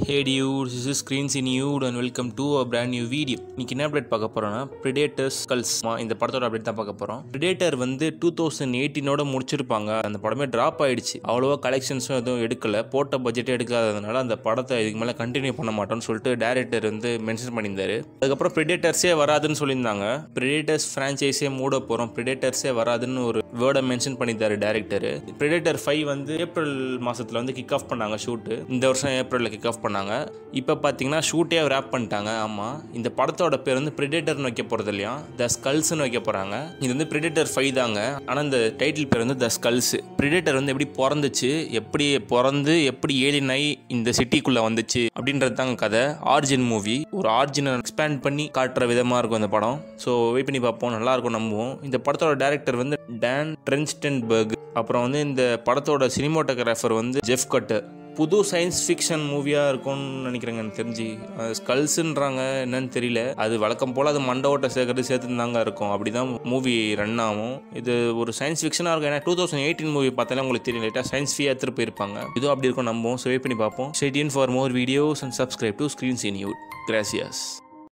hey dude this is screens in Nude and welcome to a brand new video இன்னைக்கு என்ன update பார்க்க போறோம்னா Predators Skulls இந்த படத்தோட அப்டேட் தான் பார்க்க போறோம் Predator வந்து டூ தௌசண்ட் எயிட்டீனோட முடிச்சிருப்பாங்க அந்த படமே டிராப் ஆயிடுச்சு அவ்வளோவா கலெக்ஷன்ஸும் எதுவும் எடுக்கல போட்ட பட்ஜெட்டே எடுக்காததுனால அந்த படத்தை இதுக்கு மேலே கண்டினியூ பண்ண மாட்டோம்னு சொல்லிட்டு டேரக்டர் வந்து மென்ஷன் பண்ணியிருந்தாரு அதுக்கப்புறம் Predators-ஏ வராதுன்னு சொல்லியிருந்தாங்க Predators ஃப்ரான்ச்சைஸே மூட போகிறோம் Predators-ஏ வராதுன்னு ஒரு வேர்டை மென்ஷன் பண்ணியிருந்தாரு டேரக்டர் Predator ஃபைவ் வந்து ஏப்ரல் மாசத்துல வந்து கிக் ஆஃப் பண்ணாங்க ஷூட்டு இந்த வருஷம் ஏப்ரலில் கிக் ஆஃப் பண்ணாங்க இப்போ பார்த்தீங்கன்னா ஷூட்டே ரேப் பண்ணிட்டாங்க ஆமாம் இந்த படத்தோட பேர் வந்து பிரிடேட்டர்னு வைக்க போகிறது இல்லையா த ஸ்கல்ஸ்னு வைக்க போகிறாங்க இது வந்து பிரிடேட்டர் ஃபைவ் தாங்க ஆனால் இந்த டைட்டில் பேர் வந்து த ஸ்கல்ஸ் பிரிடேட்டர் வந்து எப்படி பிறந்துச்சு எப்படி பிறந்து எப்படி ஏலியன் ஆகி இந்த சிட்டிக்குள்ளே வந்துச்சு அப்படின்றது தாங்க கதை ஆர்ஜின் மூவி ஒரு ஆர்ஜினை எக்ஸ்பேண்ட் பண்ணி காட்டுற விதமாக இருக்கும் இந்த படம் ஸோ வெயிட் பண்ணி பார்ப்போம் நல்லா இருக்கும் நம்புவோம் இந்த படத்தோட டேரக்டர் வந்து டான் ட்ரென்ஸ்டன்பர்க் அப்புறம் வந்து இந்த படத்தோட சினிமோட்டோகிராஃபர் வந்து ஜெஃப் கட்டர் புது சயின்ஸ் ஃபிக்ஷன் மூவியாக இருக்கும்னு நினைக்கிறேங்க எனக்கு தெரிஞ்சு ஸ்கல்ஸுன்றாங்க என்னன்னு தெரியல அது வழக்கம் போல் அது மண்டை ஓட்ட சேர்க்கறது சேர்த்துருந்தாங்க இருக்கும் அப்படி தான் மூவி ரன் ஆகும் இது ஒரு சயின்ஸ் ஃபிக்ஷனாக இருக்கும் ஏன்னா டூ தௌசண்ட் எயிட்டீன் மூவி பார்த்தாலே உங்களுக்கு தெரியும் லைட்டாக சயின்ஸ் ஃபியாக எடுத்துகிட்டு போயிருப்பாங்க இதுவும் அப்படி இருக்கும் நம்புவோம் ஸோ வெயிட் பண்ணி பார்ப்போம் stay tuned for more videos and subscribe to Screens in YouTube gracias